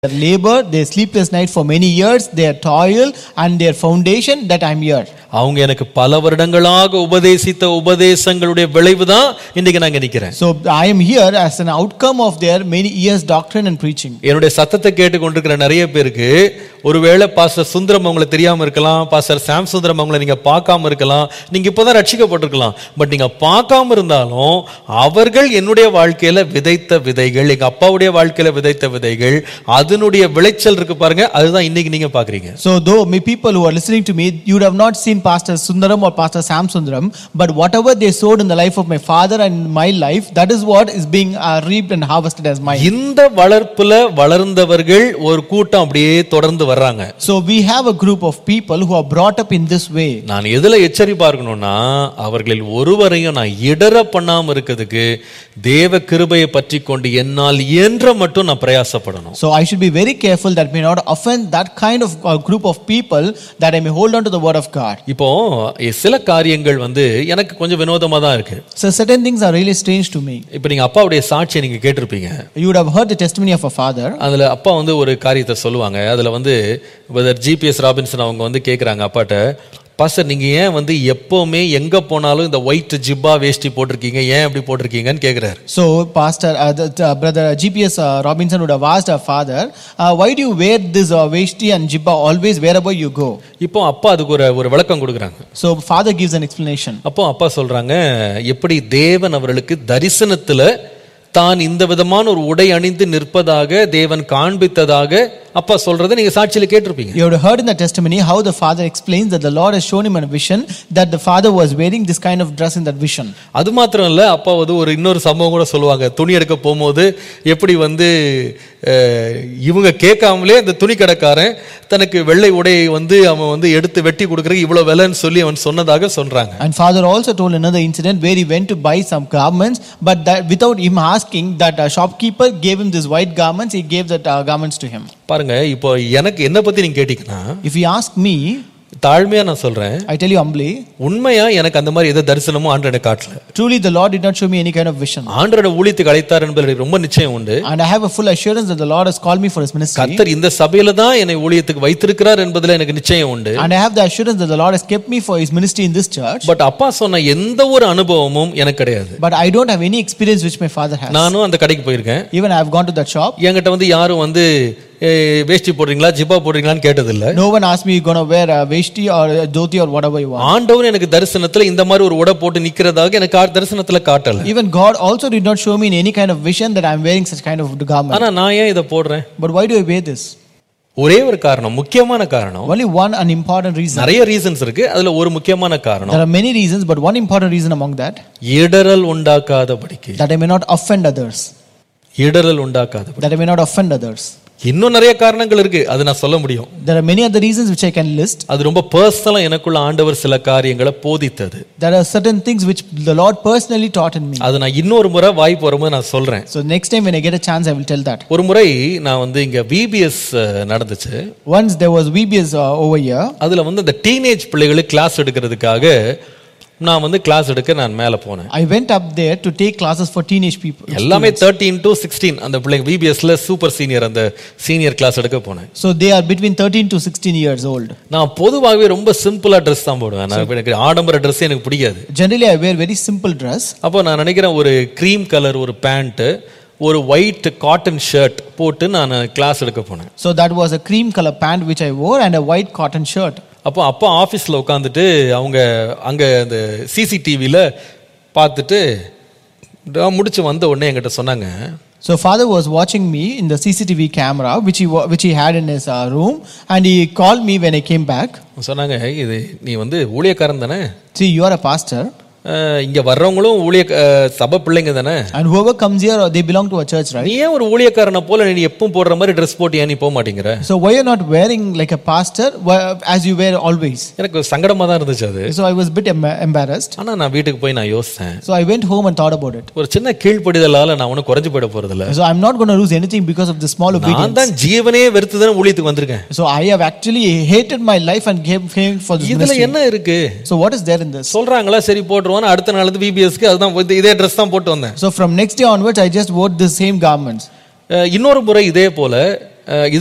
their labor, their sleepless night for many years, their toil and their foundation that I'm here. அவங்க எனக்கு பல வருடங்களாக உபதேசித்த உபதேசங்களுடைய விளைவுதான் இன்னைக்கு நான் இங்க நிக்கிறேன் So I am here as an outcome of their many years doctrine and preaching. என்னுடைய சத்தத்தை கேட்டு கொண்டிருக்கிற நிறைய பேருக்கு ஒருவேளை பாஸ்டர் சுந்தரம் அவங்கள தெரியாம இருக்கலாம் பாஸ்டர் சாம் சுந்தரம் அவங்கள நீங்க பார்க்காம இருக்கலாம் நீங்க இப்பதான் ரட்சிக்கப்பட்டிருக்கலாம் பட் நீங்க பார்க்காம இருந்தாலும் அவர்கள் என்னுடைய வாழ்க்கையில விதைத்த விதைகள் எங்க அப்பாவுடைய வாழ்க்கையில விதைத்த விதைகள் அதனுடைய விளைச்சல் இருக்கு பாருங்க அதுதான் இன்னைக்கு நீங்க பாக்குறீங்க So though may people who are listening to me, you would have not seen Pastor Sundaram or Pastor Sam Sundaram, but whatever they sowed in the life of my father and my life, that is what is being uh, reaped and harvested as mine. இந்த வளர்ப்புல வளர்ந்தவர்கள் ஒரு கூட்டம் அப்படியே தொடர்ந்து வர்றாங்க So we have a group of people who are brought up in this way. நான் எதுல எச்சரிப்பா இருக்கணும்னா அவர்களில் ஒருவரையும் நான் இடற பண்ணாம இருக்கிறதுக்கு தேவ கிருபையை பற்றி கொண்டு என்னால் இயன்ற மட்டும் நான் பிரயாசப்படணும் So I should be very careful that may not offend that kind of uh, group of people that I may hold on to the word of God. இப்போ எ- சில காரியங்கள் வந்து எனக்கு கொஞ்சம் வினோதமா தான் இருக்கு So certain things are really strange to me. இப்போ நீங்க அப்பாவுடைய சாட்சியை நீங்க கேட்டிருப்பீங்க You would have heard the testimony of a father. அதுல அப்பா வந்து ஒரு காரியத்தை சொல்லுவாங்க அதுல வந்து ஜிபிஎஸ் ராபின்சன் அவங்க வந்து கேக்குறாங்க அப்பாட்ட பாஸ்டர் நீங்க ஏன் வந்து எப்பவுமே எங்க போனாலும் இந்த ஒயிட் ஜிப்பா வேஷ்டி போட்டிருக்கீங்க ஏன் அப்படி போட்டிருக்கீங்கன்னு கேக்குறாரு So Pastor, uh, the, the brother GPS uh, Robinson would have asked our father, uh, why do you wear this uh, veshti and jibba always wherever you go? இப்போ அப்பா அதுக்கு ஒரு ஒரு விளக்கம் கொடுக்குறாங்க So father gives an explanation. அப்போ அப்பா சொல்றாங்க எப்படி தேவன் அவர்களுக்கு தரிசனத்துல தான் இந்த விதமான ஒரு உடை அணிந்து நிற்பதாக தேவன் காண்பித்ததாக அப்பா சொல்றதை நீங்க சாட்சியில கேட்டிருப்பீங்க You have heard in the testimony how the father explains that the Lord has shown him in a vision that the father was wearing this kind of dress in that vision. அது மாத்திரம் இல்ல அப்பா வந்து ஒரு இன்னொரு சம்பவம் கூட சொல்லுவாங்க துணி எடுக்க போகும்போது எப்படி வந்து அஹ், இவங்க கேட்காமலே அந்த துணி கடைக்காரன் தனக்கு வெள்ளை உடையை வந்து அவன் வந்து எடுத்து வெட்டி கொடுக்கறதுக்கு இவ்வளவு விலைன்னு சொல்லி அவன் சொன்னதாக சொல்றாங்க And father also told another incident where he went to buy some garments, but that without him asking, that uh, shopkeeper gave him these white garments. He gave that uh, garments to him. பாருங்க இப்போ எனக்கு என்ன பத்தி நீங்க கேட்டீங்கன்னா If you ask me, தாழ்மையா நான் சொல்றேன் I tell you humbly, உண்மையா எனக்கு அந்த மாதிரி எந்த தரிசனமும் ஆண்டு எனக்கு காட்டல truly the Lord did not show me any kind of vision. ஆண்டரோட ஊழியத்துக்கு அழைத்தார் என்பதில் எனக்கு ரொம்ப நிச்சயம் உண்டு And I have a full assurance that the Lord has called me for his ministry. கர்த்தர் இந்த சபையில தான் என்னை ஊழியத்துக்கு வைத்திருக்கிறார் என்பதில் எனக்கு நிச்சயம் உண்டு And I have the assurance that the Lord has kept me for his ministry in this church. But அப்பா சொன்ன எந்த ஒரு அனுபவமும் எனக்கு கிடையாது But I don't have any experience which my father has. நானும் அந்த கடைக்கு போயிருக்கேன் Even I have gone to that shop. என்கிட்ட வந்து யாரும் வந்து "ஏய், வேஷ்டி போடுறீங்களா ஜிப்பா போடுறீங்களான்னு கேட்டதில்ல No one asked me, you're going to wear a veshti or a dhoti or whatever you want. ஆண்டவர் எனக்கு தரிசனத்துல இந்த மாதிரி ஒரு உடை போட்டு நிக்கிறதாக எனக்கு ஆ- தரிசனத்துல காட்டல Even God also did not show me in any kind of vision that I'm wearing such kind of garment. ஆனா நான் ஏன் இதை போடுறேன் But why do I wear this? ஒரே ஒரு காரணம் முக்கியமான காரணம் Only one an important reason. நிறைய ரீசன்ஸ் இருக்கு அதுல ஒரு முக்கியமான காரணம் There are many reasons, but one important reason among that, இடரல் உண்டாக்காதபடிக்கு that I may not offend others. இடரல் உண்டாக்காதபடி That I may not offend others. இன்னும் நிறைய காரணங்கள் இருக்கு அது நான் சொல்ல முடியும் There are many other reasons which I can list. அது ரொம்ப பர்சனலா எனக்குள்ள ஆண்டவர் சில காரியங்களை போதித்தது There are certain things which the Lord personally taught in me. அது நான் இன்னொரு முறை வாய்ப்பு வரும்போது நான் சொல்றேன் So next time when I get a chance, I will tell that. ஒரு முறை நான் வந்து இங்க விபிஎஸ் நடந்துச்சு Once there was VBS uh, over here. அதுல வந்து இந்த டீனேஜ் பிள்ளைகளுக்கு கிளாஸ் எடுக்கிறதுக்காக நான் வந்து கிளாஸ் எடுக்க நான் மேல போனேன் I went up there to take classes for teenage people. எல்லாமே தேர்ட்டீன் டு சிக்ஸ்டீன் அந்த பிள்ளைங்க விபிஎஸ்ல சூப்பர் சீனியர் அந்த சீனியர் கிளாஸ் எடுக்க போனேன் So they are between 13 to 16 years old. நான் பொதுவாகவே ரொம்ப சிம்பிளா ட்ரெஸ் தான் போடுவேன் நான் எனக்கு ஆடம்பர ட்ரெஸ் எனக்கு பிடிக்காது Generally, I wear very simple dress. அப்போ நான் நினைக்கிறேன் ஒரு க்ரீம் கலர் ஒரு பேண்ட்டு ஒரு ஒயிட் காட்டன் ஷர்ட் போட்டு நான் கிளாஸ் எடுக்க போனேன் So that was a cream color pant which I wore and a white cotton shirt. அப்போ அப்பா ஆஃபீஸில் உட்காந்துட்டு அவங்க அங்கே அந்த சிசிடிவியில் பார்த்துட்டு நான் முடிச்சு வந்த உடனே என்கிட்ட சொன்னாங்க So father was watching me in the CCTV camera which he wa- which he had in his uh, room and he called me when I came back. சொன்னாங்க இது நீ வந்து ஊழியக்காரன் தானே See, you are a pastor இங்கே வர்றவங்களும் ஊழிய அஹ், சபை பிள்ளைங்க தானே and whoever comes here they belong to a church, right? நீ ஏன் ஒரு ஊழியக்காரனை போல நீ எப்பவும் போடுற மாதிரி ட்ரெஸ் போட்டு ஏன் நீ போக மாட்டேங்கிற So why you're not wearing like a pastor why- as you wear always? எனக்கு சங்கடமாக தான் இருந்துச்சு அது So I was a bit em- embarrassed. ஆனால் நான் வீட்டுக்கு போய் நான் யோசித்தேன் So I went home and thought about it. ஒரு சின்ன கீழ்ப்படிதலால் நான் ஒன்றும் குறைஞ்சு போயிட போகிறதில்ல So I'm not going to lose anything because of this small நான் obedience. தான் ஜீவனே வெறுத்து தானே ஊழியத்துக்கு வந்திருக்கேன் So I have actually hated my life and came, came for this இதுல ministry. என்ன இருக்கு So what is there in this? சொல்றாங்களா சரி போட்டுருவான்னு அடுத்த நாள் வந்து விபிஎஸ்க்கு அதுதான் இது- இதே ட்ரெஸ் தான் போட்டு வந்தேன் So from next day onwards, I just wore the same garments. அஹ் இன்னொரு முறை இதே போல அஹ், இது